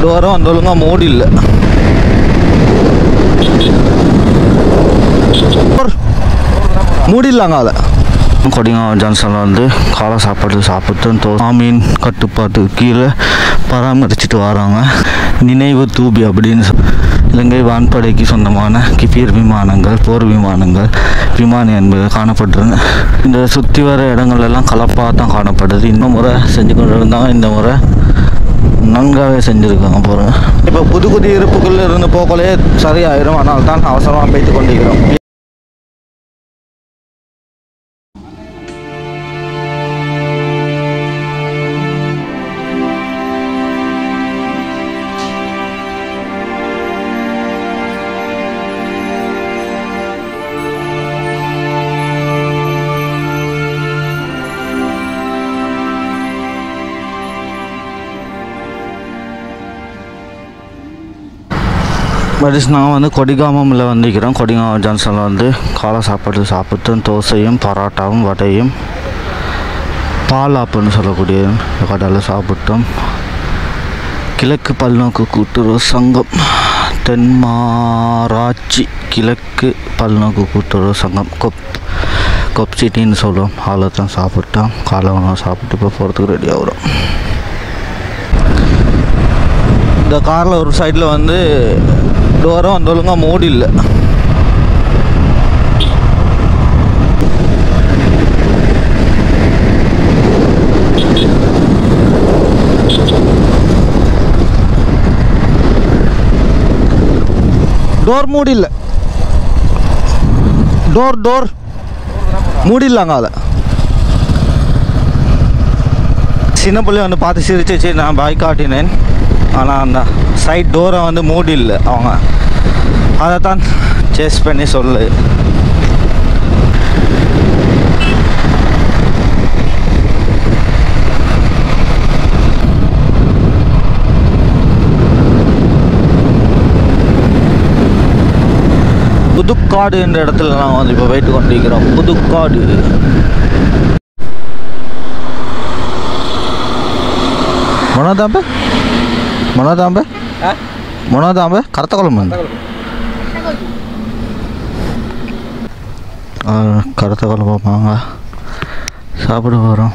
டோரும் அந்த ஒழுங்காக மூடி இல்லை மூடிடலாங்க அதை கொடிங்காவ ஜங்ஷனில் வந்து காலை சாப்பாடு சாப்பிட்டு தோ மீன் கட்டுப்பாட்டு கீழே பராமரிச்சுட்டு வராங்க நினைவு தூபி அப்படின்னு சொ- இலங்கை வான்படைக்கு சொந்தமான கிபீர் விமானங்கள் போர் விமானங்கள் விமானம் என்பது காணப்படுறது இந்த சுற்றி வர இடங்கள் எல்லாம் கலப்பாக தான் காணப்படுது இன்னும் முறை செஞ்சு கொண்டு இருந்தாங்க இந்த முறை நன்காகவே செஞ்சுருக்காங்க பாருங்க இப்போ புது புது இருப்புக்குள்ள இருந்து போகலே சரியாயிரும் அதனால தான் அவசரமாக போய்த்து கொண்டிருக்கிறோம் பட் நான் வந்து கொடிகாமமில் வந்திருக்கிறோம் கொடிகாமம் ஜங்ஷனில் வந்து காலை சாப்பாடு சாப்பிட்டு தோசையும் பரோட்டாவும் வடையும் பால் ஆப்புன்னு சொல்லக்கூடிய கடையில் சாப்பிட்டோம் கிழக்கு பல்நோக்கு கூட்டுறவு சங்கம் தென்மாராட்சி கிழக்கு பல்நோக்கு கூட்டுறவு சங்கம் கொப் கொப் சிட்டின்னு சொல்லுவோம் அதில் தான் சாப்பிட்டோம் காலை உணவு சாப்பிட்டு இப்போ போகிறதுக்கு ரெடி ஆகிறோம் இந்த காரில் ஒரு சைடில் வந்து டோரும் அந்த ஒழுங்காக மூடி இல்லை டோர் மூடி இல்லை டோர் டோர் மூடிடலாங்க அதை சின்ன பிள்ளை வந்து பார்த்து சிரிச்சிச்சு நான் பாய் காட்டினேன் ஆனால் அந்த சைட் டோரை வந்து மூடி இல்லை அவங்க அதை தான் சேஸ் பண்ணி சொல்லு புதுக்காடு என்ற இடத்துல நாங்கள் வந்து இப்போ போயிட்டு கொண்டிருக்கிறோம் புதுக்காடு මොනදාම්බ මොනදාම්බ මොනදාම්බ කරතකොළඹ கருத்தக்குழம்பு வாங்க சாப்பிட வரோம்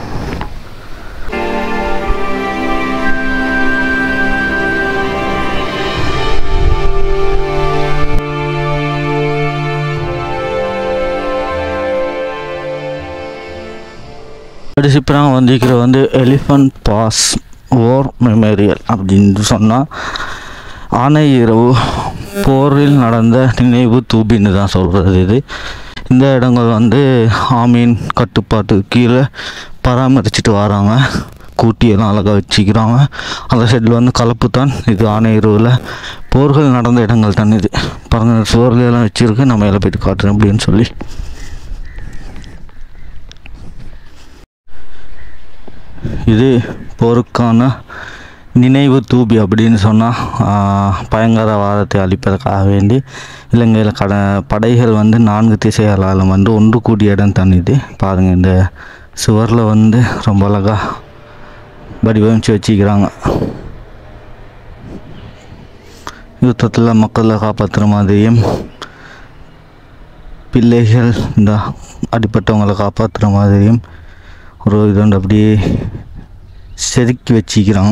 கடைசி இப்போ நாங்கள் வந்திருக்கிற வந்து எலிஃபண்ட் பாஸ் ஓர் மெமோரியல் அப்படின்னு சொன்னால் ஆனை இரவு போரில் நடந்த நினைவு தூபின்னு தான் சொல்கிறது இது இந்த இடங்கள் வந்து ஆமீன் கட்டுப்பாட்டு கீழே பராமரிச்சுட்டு வராங்க கூட்டியெல்லாம் அழகாக வச்சுக்கிறாங்க அந்த சைடில் வந்து கலப்பு தான் இது ஆனை இரவில் போர்கள் நடந்த இடங்கள் தான் இது பாருங்கள் சுவர்களெல்லாம் வச்சுருக்கு நம்ம எல்லாம் போயிட்டு காட்டுறேன் அப்படின்னு சொல்லி இது போருக்கான நினைவு தூபி அப்படின்னு சொன்னால் பயங்கரவாதத்தை அழிப்பதற்காக வேண்டி இலங்கையில் கட படைகள் வந்து நான்கு திசைகளாலும் வந்து ஒன்று கூடிய இடம் தான் இது பாருங்கள் இந்த சுவரில் வந்து ரொம்ப அழகாக வடிவமைச்சு வச்சுக்கிறாங்க யுத்தத்தில் மக்களை காப்பாற்றுற மாதிரியும் பிள்ளைகள் இந்த அடிப்பட்டவங்களை காப்பாற்றுற மாதிரியும் ஒரு இது வந்து அப்படியே செதுக்கி வச்சிக்கிறாங்க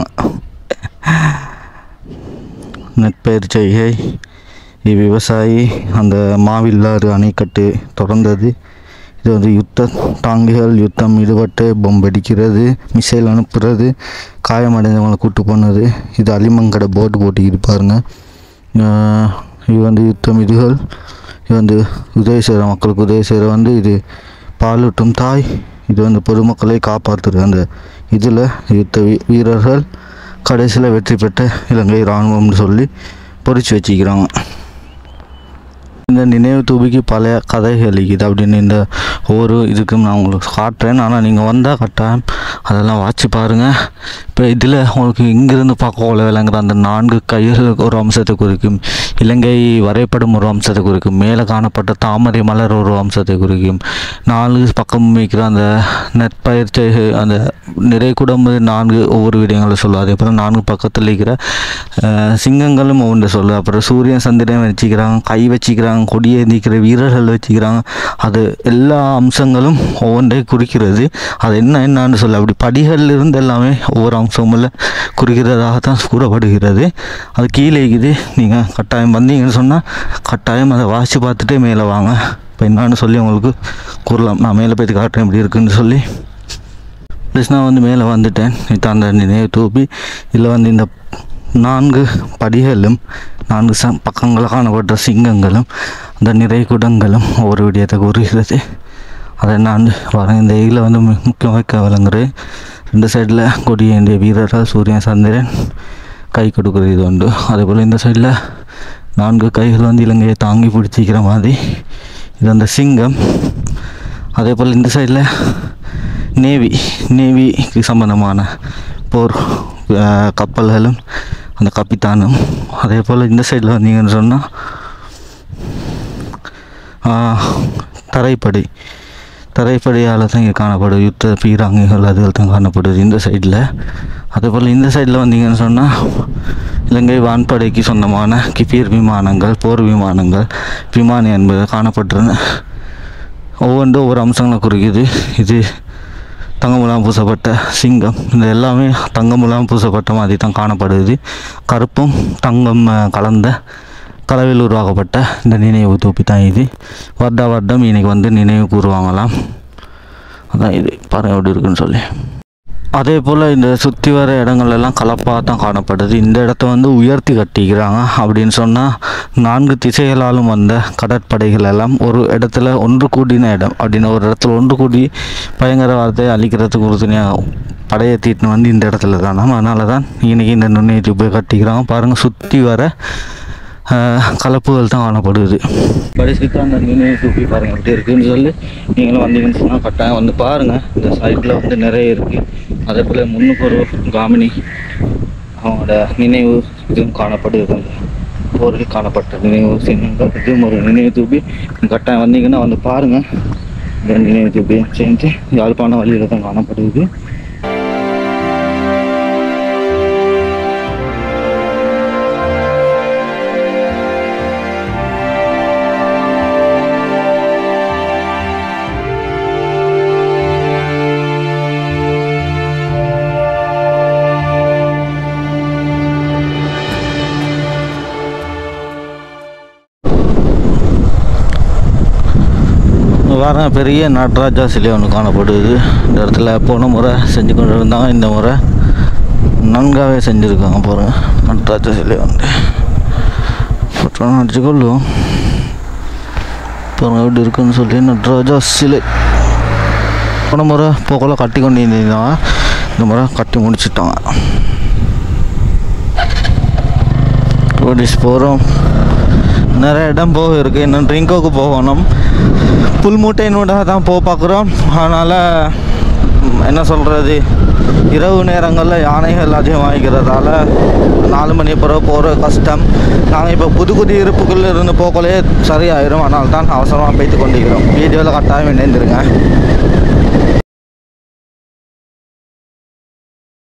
நெற்பயிர் செய்கை விவசாயி அந்த மாவில்லாறு அணைக்கட்டு தொடர்ந்தது இது வந்து யுத்த தாங்கிகள் யுத்தம் ஈடுபட்டு பொம்படிக்கிறது மிசைல் அனுப்புறது காயமடைந்தவங்களை கூட்டு போனது இது அலிமங்கடை போட்டு போட்டுக்கிட்டு பாருங்க ஆஹ் இது வந்து யுத்தம் இதுகள் இது வந்து உதவி செய்கிற மக்களுக்கு உதவி செய்கிற வந்து இது பாலூட்டும் தாய் இது வந்து பொதுமக்களை காப்பாற்றுறது அந்த இதில் யுத்த வீ- வீரர்கள் கடைசியில் வெற்றி பெற்ற இலங்கை இராணுவம்னு சொல்லி பொறிச்சு வச்சுக்கிறாங்க இந்த நினைவு தூபிக்கு பழைய கதைகள் இருக்குது அப்படின்னு இந்த ஒவ்வொரு இதுக்கும் நான் உங்களுக்கு காட்டுறேன் ஆனால் நீங்கள் வந்தால் கட்டாயம் அதெல்லாம் வாட்சி பாருங்கள் இப்போ இதில் உங்களுக்கு இங்கிருந்து பார்க்க விளங்குற அந்த நான்கு கைகள் ஒரு அம்சத்தை குறிக்கும் இலங்கை வரைபடம் ஒரு அம்சத்தை குறிக்கும் மேலே காணப்பட்ட தாமரை மலர் ஒரு அம்சத்தை குறிக்கும் நாலு பக்கம் வைக்கிற அந்த நெற்பயிற்சி அந்த நிறை குடம்பு நான்கு ஒவ்வொரு விடயங்களை சொல்லும் அதே போல் நான்கு பக்கத்தில் இருக்கிற அஹ், சிங்கங்களும் ஒன்று சொல்லும் அப்புறம் சூரியன் சந்திரன் வச்சுக்கிறாங்க கை வச்சுக்கிறாங்க கொடியை நிற்கிற வீரர்கள் வச்சுக்கிறாங்க அது எல்லா அம்சங்களும் ஒவ்வொன்றை குறிக்கிறது அது என்ன என்னன்னு சொல்ல அப்படி படிகள் இருந்து எல்லாமே ஒவ்வொரு அம்சமும் குறிக்கிறதாக தான் கூறப்படுகிறது அது கீழே இருக்குது நீங்கள் கட்டாயம் வந்தீங்கன்னு சொன்னால் கட்டாயம் அதை வாசித்து பார்த்துட்டே மேலே வாங்க இப்போ என்னன்னு சொல்லி உங்களுக்கு கூறலாம் நான் மேலே போய் காட்டுறேன் எப்படி இருக்குன்னு சொல்லி ப்ளஸ் நான் வந்து மேலே வந்துட்டேன் இப்போ அந்த நினைவு தூப்பி இதில் வந்து இந்த நான்கு படிகளும் நான்கு ச பக்கங்களில் காணப்பட்ட சிங்கங்களும் அந்த நிறை குடங்களும் ஒரு விடயத்தை கூறுகிறது அதை நான் வந்து வரேன் இந்த இதில் வந்து மு- முக்கியம் வைக்க விளங்குறது இந்த சைடில் கொடியேந்திய வீரர்கள் சூரியன் சந்திரன் கை கொடுக்குறது இது உண்டு அதே போல் இந்த சைடில் நான்கு கைகள் வந்து இலங்கையை தாங்கி பிடிச்சிக்கிற மாதிரி இது அந்த சிங்கம் அதே போல் இந்த சைடில் நேவி நேவிக்கு சம்பந்தமான போர் அஹ், கப்பல்களும் அந்த கப்பித்தானும் அதே போல் இந்த சைடில் வந்தீங்கன்னு சொன்னால் தரைப்படை தரைப்படையால் தான் இங்கே காணப்படுது யுத்த பீராங்கிகள் அதுகள் தான் காணப்படுது இந்த சைடில் அதே போல் இந்த சைடில் வந்தீங்கன்னு சொன்னால் இலங்கை வான்படைக்கு சொந்தமான கிபீர் விமானங்கள் போர் விமானங்கள் விமானி என்பது காணப்பட்டிருந்த ஒவ்வொன்றும் ஒவ்வொரு அம்சங்களை குறிக்குது இது தங்கமுலாம் பூசப்பட்ட சிங்கம் இந்த எல்லாமே தங்கமுலாம் பூசப்பட்ட மாதிரி தான் காணப்படுது கருப்பும் தங்கம் அஹ், கலந்த கலவையில் உருவாக்கப்பட்ட இந்த நினைவு தொப்பி தான் இது வருடா வருடம் இன்னைக்கு வந்து நினைவு கூறுவாங்களாம் அதான் இது பாருங்க எப்படி இருக்குன்னு சொல்லி அதே போல் இந்த சுற்றி வர இடங்கள் எல்லாம் கலப்பாக தான் காணப்படுது இந்த இடத்த வந்து உயர்த்தி கட்டிக்கிறாங்க அப்படின்னு சொன்னால் நான்கு திசைகளாலும் வந்த கடற்படைகள் எல்லாம் ஒரு இடத்துல ஒன்று கூடின இடம் அப்படின்னு ஒரு இடத்துல ஒன்று கூடி பயங்கரவாதத்தை அழிக்கிறதுக்கு உறுதுணையாக படையை தீட்டின்னு வந்து இந்த இடத்துல தான் அதனால தான் இன்னைக்கு இந்த நுண்ணியத்தை போய் கட்டிக்கிறாங்க பாருங்கள் சுற்றி வர ஆஹ், கலப்புகள் தான் காணப்படுது படிச்சுட்டு அந்த நினைவு தூக்கி பாருங்கள் எப்படி இருக்குன்னு சொல்லி நீங்களும் வந்தீங்கன்னு சொன்னால் கட்டாயம் வந்து பாருங்கள் இந்த சைட்டில் வந்து நிறைய இருக்குது அதே போல் முன்னுக்கு ஒரு காமினி அவங்களோட நினைவு இதுவும் காணப்படுது அந்த போரில் காணப்பட்ட நினைவு சின்னங்கள் இதுவும் ஒரு நினைவு தூபி நீங்க கட்டாயம் வந்தீங்கன்னா வந்து பாருங்கள் இந்த நினைவு தூபி செஞ்சு யாழ்ப்பாண வழியில் தான் காணப்படுது வர பெரிய நடராஜா சிலை ஒன்று காணப்படுது இந்த இடத்துல போன முறை செஞ்சு கொண்டு இருந்தாங்க இந்த முறை நன்காகவே செஞ்சுருக்காங்க பாருங்க நடராஜா சிலை வந்து ஃபோட்டோ அடிச்சுக்கொள்ளும் பாருங்க எப்படி இருக்குன்னு சொல்லி நடராஜா சிலை போன முறை போக்கல கட்டி கொண்டு இருந்தாங்க இந்த முறை கட்டி முடிச்சிட்டாங்க ஓடிஸ் போகிறோம் நிறைய இடம் போக இருக்கு இன்னும் ட்ரிங்கோக்கு போகணும் புல் மூட்டையினோட தான் போக பார்க்குறோம் அதனால் என்ன சொல்கிறது இரவு நேரங்களில் யானைகள் அதிகமாகிறதால நாலு மணி பிறகு போகிற கஷ்டம் நாங்கள் இப்போ புது புது இருப்புக்குள்ளே இருந்து போகலே சரியாயிரும் அதனால தான் அவசரமாக போய்த்து கொண்டிருக்கிறோம் வீடியோவில் கட்டாயம் இணைந்திருங்க